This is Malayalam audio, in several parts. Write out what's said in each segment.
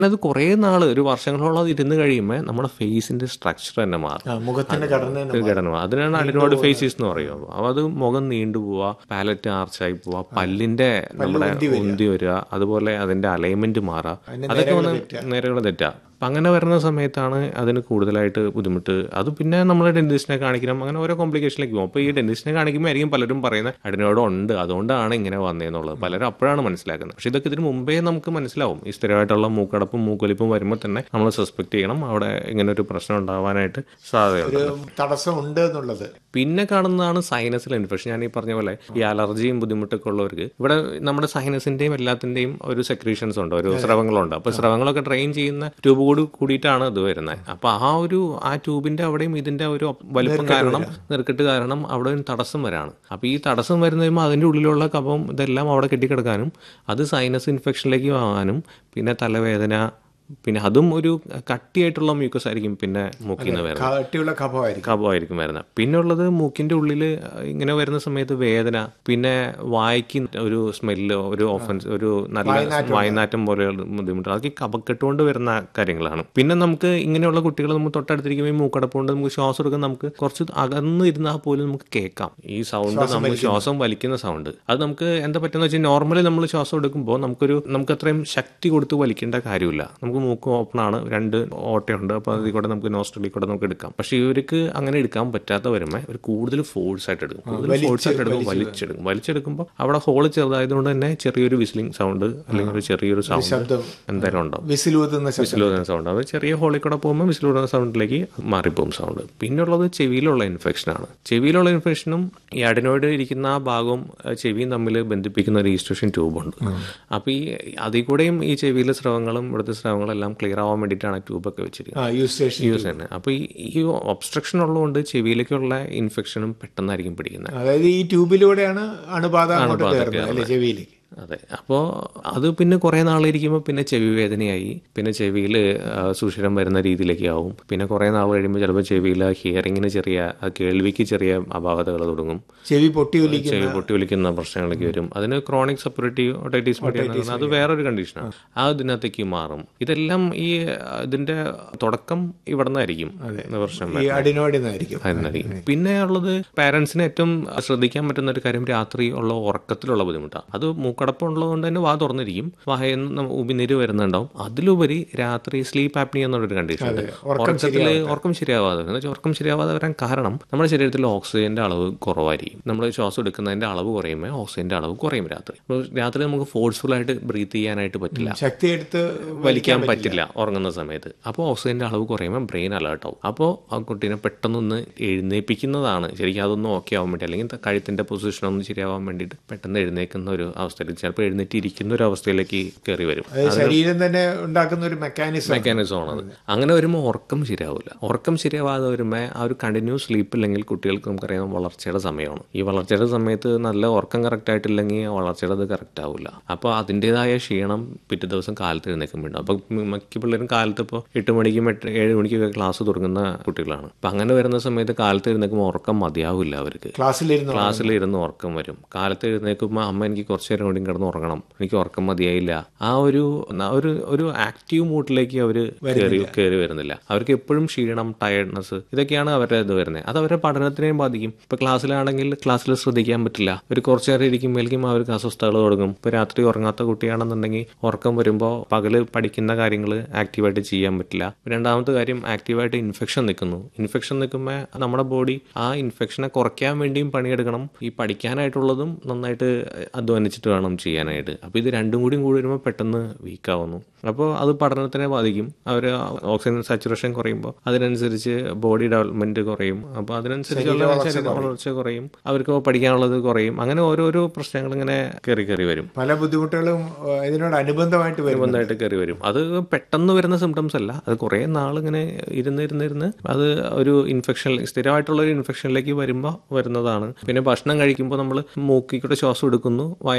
അത് കുറേ നാൾ ഒരു വർഷങ്ങളോളം അത് ഇരുന്ന് കഴിയുമ്പോൾ നമ്മുടെ ഫേസിന്റെ സ്ട്രക്ചർ തന്നെ മാറും ആ, മുഖത്തിന്റെ ഘടന തന്നെ ഒരു ഘടന അതിനാണ് അഡിനോയിഡ് ഫേസിസ് എന്ന് പറയുന്നത് അപ്പൊ അത് മുഖം നീണ്ടു പോവുക പാലറ്റ് ആർച്ചായി പോവുക പല്ലിന്റെ നമ്മുടെ ഉന്തി വരിക അതുപോലെ അതിന്റെ അലൈൻമെന്റ് മാറുക അതൊക്കെ വന്ന് നേരെകൾ തെറ്റാ അപ്പൊ അങ്ങനെ വരുന്ന സമയത്താണ് അതിന് കൂടുതലായിട്ട് ബുദ്ധിമുട്ട് അത് പിന്നെ നമ്മൾ ഡെന്റിസ്റ്റിനെ കാണിക്കണം അങ്ങനെ ഓരോ കോംപ്ലിക്കേഷനിലേക്ക് പോകും അപ്പോൾ ഈ ഡെന്റിസ്റ്റിനെ കാണിക്കുമ്പോൾ ആയിരിക്കും പലരും പറയുന്നത് അഡിനോയിഡ് ഉണ്ട് അതുകൊണ്ടാണ് ഇങ്ങനെ വന്നതെന്നുള്ളത് പലരും അപ്പോഴാണ് മനസ്സിലാക്കുന്നത് പക്ഷെ ഇതൊക്കെ ഇതിന് മുമ്പേ നമുക്ക് മനസ്സിലാവും ഈ സ്ഥിരമായിട്ടുള്ള മൂക്കടപ്പും മൂക്കൊലിപ്പും വരുമ്പോൾ തന്നെ നമ്മൾ സസ്പെക്ട് ചെയ്യണം അവിടെ ഇങ്ങനെ ഒരു പ്രശ്നം ഉണ്ടാവാനായിട്ട് സാധ്യതയുണ്ട് ഒരു തടസ്സം ഉണ്ട് എന്നുള്ളത് പിന്നെ കാണുന്നതാണ് സൈനസിൽ ഇൻഫെക്ഷൻ ഞാൻ ഈ പറഞ്ഞ പോലെ ഈ അലർജിയും ബുദ്ധിമുട്ടൊക്കെ ഉള്ളവർക്ക് ഇവിടെ നമ്മുടെ സൈനസിന്റെയും എല്ലാത്തിന്റെയും ഒരു സെക്രീഷൻസ് ഉണ്ട് ഒരു സ്രവങ്ങളുണ്ട് അപ്പൊ സ്രവങ്ങളൊക്കെ ട്രെയിൻ ചെയ്യുന്ന ട്യൂബ് കൂടി കൂടിയിട്ടാണ് ഇത് വരുന്നത് അപ്പൊ ആ ഒരു ആ ട്യൂബിന്റെ അവിടെയും ഇതിന്റെ ഒരു വലിപ്പം കാരണം നെറുക്കെട്ട് കാരണം അവിടെ ഒരു തടസ്സം വരാണ് അപ്പൊ ഈ തടസ്സം വരുന്ന കഴിയുമ്പോൾ അതിന്റെ ഉള്ളിലുള്ള കഫം ഇതെല്ലാം അവിടെ കെട്ടിക്കിടക്കാനും അത് സൈനസ് ഇൻഫെക്ഷനിലേക്ക് ആകാനും പിന്നെ തലവേദന പിന്നെ അതും ഒരു കട്ടിയായിട്ടുള്ള മ്യൂക്കസ് ആയിരിക്കും പിന്നെ മൂക്കിൽ നിന്ന് വരുന്നത് കട്ടിയുള്ള കഫമായിരിക്കും കഫമായിരിക്കും വരുന്നത് പിന്നെ ഉള്ളത് മൂക്കിന്റെ ഉള്ളിൽ ഇങ്ങനെ വരുന്ന സമയത്ത് വേദന പിന്നെ വായിക്ക് ഒരു സ്മെല്ല് ഒരു ഓഫൻസ് ഒരു നല്ല വായനാറ്റം പോലെ ബുദ്ധിമുട്ട് അതൊക്കെ കഫക്കെട്ടുകൊണ്ട് വരുന്ന കാര്യങ്ങളാണ് പിന്നെ നമുക്ക് ഇങ്ങനെയുള്ള കുട്ടികൾ നമ്മൾ തൊട്ടടുത്തിരിക്കുമ്പോൾ ഈ മൂക്കടപ്പ് കൊണ്ട് നമുക്ക് ശ്വാസം എടുക്കാൻ നമുക്ക് കുറച്ച് അകന്ന് ഇരുന്നാൽ പോലും നമുക്ക് കേൾക്കാം ഈ സൗണ്ട് നമ്മൾ ശ്വാസം വലിക്കുന്ന സൗണ്ട് അത് നമുക്ക് എന്താ പറ്റുന്ന വെച്ചാൽ നോർമലി നമ്മൾ ശ്വാസം എടുക്കുമ്പോൾ നമുക്കൊരു നമുക്ക് അത്രയും ശക്തി കൊടുത്ത് വലിക്കേണ്ട കാര്യമില്ല നമുക്ക് മൂക്ക് ഓപ്പൺ ആണ് രണ്ട് ഓട്ടയുണ്ട് അപ്പോൾ അതിൽ കൂടെ നമുക്ക് നോസ്ട്രലിൽ കൂടെ നമുക്ക് എടുക്കാം പക്ഷെ ഇവർക്ക് അങ്ങനെ എടുക്കാൻ പറ്റാത്ത വരുമ്പോൾ ഒരു കൂടുതൽ ഫോഴ്സ് ആയിട്ട് എടുക്കും കൂടുതൽ ഫോഴ്സ് ആയിട്ട് എടുക്കും വലിച്ചെടുക്കും വലിച്ചെടുക്കുമ്പോൾ അവിടെ ഹോള് ചെറുതായതുകൊണ്ട് തന്നെ ചെറിയൊരു വിസിലിംഗ് സൗണ്ട് അല്ലെങ്കിൽ ഒരു ചെറിയൊരു സൗണ്ട് ശബ്ദം എന്തായാലും ഉണ്ടാവും വിസിലൂതുന്ന ശബ്ദം വിസിലൂതുന്ന സൗണ്ട് അത് ചെറിയ ഹോളിൽ കൂടെ പോകുമ്പോൾ വിസിലൂതുന്ന സൗണ്ടിലേക്ക് മാറിപ്പോകും സൗണ്ട് പിന്നുള്ളത് ചെവിയിലുള്ള ഇൻഫെക്ഷനാണ് ചെവിയിലുള്ള ഇൻഫെക്ഷനും ഈ അഡിനോയിഡ് ഇരിക്കുന്ന ആ ഭാഗവും അഹ് ചെവിയും തമ്മിൽ ബന്ധിപ്പിക്കുന്ന ഒരു ഈസ്ട്രേഷൻ ട്യൂബുണ്ട് അപ്പോൾ ഈ അതിൽ കൂടെയും ഈ ചെവിയിലെ സ്രവങ്ങളും ഇവിടുത്തെ സ്രവങ്ങളും എല്ലാം ക്ലിയർ ആവാൻ വേണ്ടിയിട്ടാണ് ട്യൂബൊക്കെ വെച്ചിരിക്കുന്നത് ആ യൂസ് സ്റ്റേഷൻ യൂസ് തന്നെ അപ്പോൾ ഈ ഈ ഒബ്സ്ട്രക്ഷൻ ഉള്ളതുകൊണ്ട് ചെവിയിലേക്കുള്ള ഇൻഫെക്ഷനും പെട്ടെന്നായിരിക്കും പിടിക്കുന്നത് അതായത് ഈ ട്യൂബിലൂടെയാണ് അണുബാധ അങ്ങോട്ട് കയറുന്നത് അല്ലെ ചെവിയിലേക്ക് അതെ അപ്പോൾ അത് പിന്നെ കുറേ നാളിരിക്കുമ്പോൾ പിന്നെ ചെവി വേദനയായി പിന്നെ ചെവിയിൽ സുഷിരം വരുന്ന രീതിയിലേക്ക് ആവും പിന്നെ കുറേ നാൾ കഴിയുമ്പോൾ ചിലപ്പോൾ ചെവിയിൽ ഹിയറിങ്ങിന് ചെറിയ ആ കേൾവിക്ക് ചെറിയ അപാകതകൾ തുടങ്ങും ചെവി പൊട്ടി ഒലിക്കുന്ന ചെവി പൊട്ടി ഒലിക്കുന്ന പ്രശ്നങ്ങളൊക്കെ വരും അതിന് ക്രോണിക് സപ്പറേറ്റീവ് ഒട്ടൈറ്റീസ് മീഡിയ എന്ന് പറഞ്ഞാൽ അത് വേറൊരു കണ്ടീഷനാണ് ആ ഇതിനകത്തേക്ക് മാറും ഇതെല്ലാം ഈ ഇതിന്റെ തുടക്കം ഇവിടെ നിന്നായിരിക്കും പ്രശ്നം ഈ അഡിനോയിഡിന്നായിരിക്കും ആയിരിക്കും പിന്നെ ഉള്ളത് പാരന്റ്സിന് ഏറ്റവും ശ്രദ്ധിക്കാൻ പറ്റുന്ന ഒരു കാര്യം രാത്രി ഉള്ള ഉറക്കത്തിലുള്ള ബുദ്ധിമുട്ടാണ് അത് മൂക്കടപ്പം ഉള്ളതുകൊണ്ട് തന്നെ വാ തുറന്നിരിക്കും വാഹയിൽ നിന്ന് ഉമിനീര് വരുന്നുണ്ടാവും അതിലുപരി രാത്രി സ്ലീപ്പ് ആപ്നി എന്നൊരു കണ്ടീഷൻ ഉണ്ട് ഉറക്കത്തിൽ ഉറക്കം ശരിയാവാതെ എന്ന് വെച്ചാൽ ഉറക്കം ശരിയാവാതെ വരാൻ കാരണം നമ്മുടെ ശരീരത്തിൽ ഓക്സിജന്റെ അളവ് കുറവായിരിക്കും നമ്മൾ ശ്വാസം എടുക്കുന്നതിന്റെ അളവ് കുറയുമ്പോൾ ഓക്സിജന്റെ അളവ് കുറയും രാത്രി അപ്പോൾ രാത്രി നമുക്ക് ഫോഴ്സ്ഫുൾ ആയിട്ട് ബ്രീത്ത് ചെയ്യാനായിട്ട് പറ്റില്ല ശക്തി എടുത്ത് വലിക്കാൻ പറ്റില്ല ഉറങ്ങുന്ന സമയത്ത് അപ്പോൾ ഓക്സിജന്റെ അളവ് കുറയുമ്പോൾ ബ്രെയിൻ അലേർട്ട് ആവും അപ്പോൾ ആ കുട്ടീനെ പെട്ടെന്നൊന്ന് എഴുന്നേൽപ്പിക്കുന്നതാണ് ശരിക്കും അതൊന്ന് ഓക്കെ ആവാൻ വേണ്ടി അല്ലെങ്കിൽ കഴുത്തിന്റെ പൊസിഷൻ ഒന്ന് ശരിയാവാൻ വേണ്ടിയിട്ട് പെട്ടെന്ന് എഴുന്നേൽക്കുന്ന ഒരു അവസ്ഥയിൽ ചിലപ്പോൾ എഴുന്നേറ്റ് ഇരിക്കുന്ന ഒരു അവസ്ഥയിലേക്ക് കയറി വരും അത് ശരീരം തന്നെ ഉണ്ടാക്കുന്ന ഒരു മെക്കാനിസം മെക്കാനിസം ആണത് അങ്ങനെ വരുമ്പോൾ ഉറക്കം ശരിയാവില്ല ഉറക്കം ശരിയാവാതെ വരുമ്പോൾ ആ ഒരു കണ്ടിന്യൂസ് സ്ലീപ്പ് ഇല്ലെങ്കിൽ കുട്ടികൾക്ക് നമുക്കറിയാം വളർച്ചയുടെ സമയമാണ് ഈ വളർച്ചയുടെ സമയത്ത് നല്ല ഉറക്കം കറക്റ്റ് ആയിട്ടില്ലെങ്കിൽ വളർച്ചയുടെ അത് കറക്റ്റ് ആവില്ല അപ്പോൾ അതിൻ്റെതായ ക്ഷീണം പിറ്റേ ദിവസം കാലത്ത് എഴുന്നേക്കും വേണ്ട അപ്പോൾ മിക്ക പിള്ളേരും കാലത്ത് ഇപ്പോൾ എട്ട് മണിക്കും എട്ട് ഏഴ് മണിക്കൊക്കെ ക്ലാസ് തുടങ്ങുന്ന കുട്ടികളാണ് അപ്പം അങ്ങനെ വരുന്ന സമയത്ത് കാലത്ത് എഴുന്നേക്കുമ്പോൾ ഉറക്കം മതിയാവില്ല അവർക്ക് ക്ലാസ്സിലിരുന്ന് ക്ലാസ്സിൽ ഇരുന്ന് ഉറക്കം വരും കാലത്ത് എഴുന്നേൽക്കുമ്പോൾ അമ്മ എനിക്ക് കുറച്ച് നേരം കൂടി കിടന്ന് ഉറങ്ങണം എനിക്ക് ഉറക്കം മതിയായില്ല ആ ഒരു ന- ഒരു ഒരു ആക്റ്റീവ് മൂഡിലേക്ക് അവർ കയറി കയറി വരുന്നില്ല അവർക്ക് എപ്പോഴും ക്ഷീണം ടയർഡ്നെസ് ഇതൊക്കെയാണ് അവരുടെ ഇത് വരുന്നത് അത് അവരുടെ പഠനത്തിനെയും ബാധിക്കും ഇപ്പൊ ക്ലാസ്സിലാണെങ്കിൽ ക്ലാസ്സിൽ ശ്രദ്ധിക്കാൻ പറ്റില്ല ഒരു കുറച്ച് നേരം ഇരിക്കുമ്പോഴേക്കും അവർക്ക് അസ്വസ്ഥതകൾ തുടങ്ങും ഇപ്പൊ രാത്രി ഉറങ്ങാത്ത കുട്ടിയാണെന്നുണ്ടെങ്കിൽ ഉറക്കം വരുമ്പോൾ പകല് പഠിക്കുന്ന കാര്യങ്ങൾ ആക്റ്റീവായിട്ട് ചെയ്യാൻ പറ്റില്ല രണ്ടാമത്തെ കാര്യം ആക്റ്റീവായിട്ട് ഇൻഫെക്ഷൻ നിൽക്കുന്നു ഇൻഫെക്ഷൻ നിൽക്കുമ്പോൾ നമ്മുടെ ബോഡി ആ ഇൻഫെക്ഷനെ കുറയ്ക്കാൻ വേണ്ടിയും പണിയെടുക്കണം ഈ പഠിക്കാനായിട്ടുള്ളതും നന്നായിട്ട് അധ്വാനിച്ചിട്ട് വേണം ചെയ്യാനായിട്ട് അപ്പോൾ ഇത് രണ്ടും കൂടി കൂടി വരുമ്പോൾ പെട്ടെന്ന് വീക്കാവുന്നു അപ്പോൾ അത് പഠനത്തിനെ ബാധിക്കും അവർ ഓക്സിജൻ സാച്ചുറേഷൻ കുറയുമ്പോൾ അതിനനുസരിച്ച് ബോഡി ഡെവലപ്മെന്റ് കുറയും അപ്പോൾ അതിനനുസരിച്ചുള്ള ശരീര വളർച്ച കുറയും അവർക്ക് പഠിക്കാനുള്ളത് കുറയും അങ്ങനെ ഓരോരോ പ്രശ്നങ്ങൾ ഇങ്ങനെ കയറി കയറി വരും പല ബുദ്ധിമുട്ടുകളും ഏഹ്, ഇതിനോട് അനുബന്ധമായിട്ട് വരും ബന്ധമായിട്ട് കയറി വരും അത് പെട്ടെന്ന് വരുന്ന സിംറ്റംസ് അല്ല അത് കുറേ നാളിങ്ങനെ ഇരുന്ന് ഇരുന്ന് ഇരുന്ന് അത് ഒരു ഇൻഫെക്ഷൻ സ്ഥിരമായിട്ടുള്ള ഒരു ഇൻഫെക്ഷനിലേക്ക് വരുമ്പോൾ വരുന്നതാണ് പിന്നെ ഭക്ഷണം കഴിക്കുമ്പോൾ നമ്മൾ മൂക്കിൽ കൂടെ ശ്വാസം എടുക്കുന്നു വായിൽ കൂടെ ഭക്ഷണം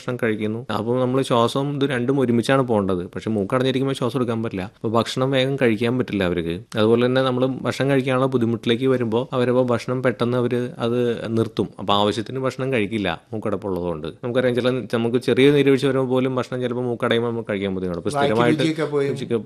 ഭക്ഷണം കഴിക്കുന്നു അപ്പോൾ നമ്മൾ ശ്വാസം ഇത് രണ്ടും ഒരുമിച്ചാണ് പോകേണ്ടത് പക്ഷെ മൂക്കടഞ്ഞിരിക്കുമ്പോൾ ശ്വാസം എടുക്കാൻ പറ്റില്ല അപ്പോൾ ഭക്ഷണം വേഗം കഴിക്കാൻ പറ്റില്ല അവർക്ക് അതുപോലെ തന്നെ നമ്മൾ ഭക്ഷണം കഴിക്കാനുള്ള ബുദ്ധിമുട്ടിലേക്ക് വരുമ്പോൾ അവരപ്പോൾ ഭക്ഷണം പെട്ടെന്ന് അവർ അത് നിർത്തും അപ്പോൾ ആവശ്യത്തിന് ഭക്ഷണം കഴിക്കില്ല മൂക്കടപ്പുള്ളതുകൊണ്ട് നമുക്കറിയാം ചില നമുക്ക് ചെറിയ നീരുവീഴ്ച വരുമ്പോൾ പോലും ഭക്ഷണം ചിലപ്പോൾ മൂക്കടയുമ്പോൾ നമുക്ക് കഴിക്കാൻ ബുദ്ധിമുട്ട് അപ്പോൾ സ്ഥിരമായിട്ട് രുചിയൊക്കെ പോയി ഉച്ചയ്ക്ക്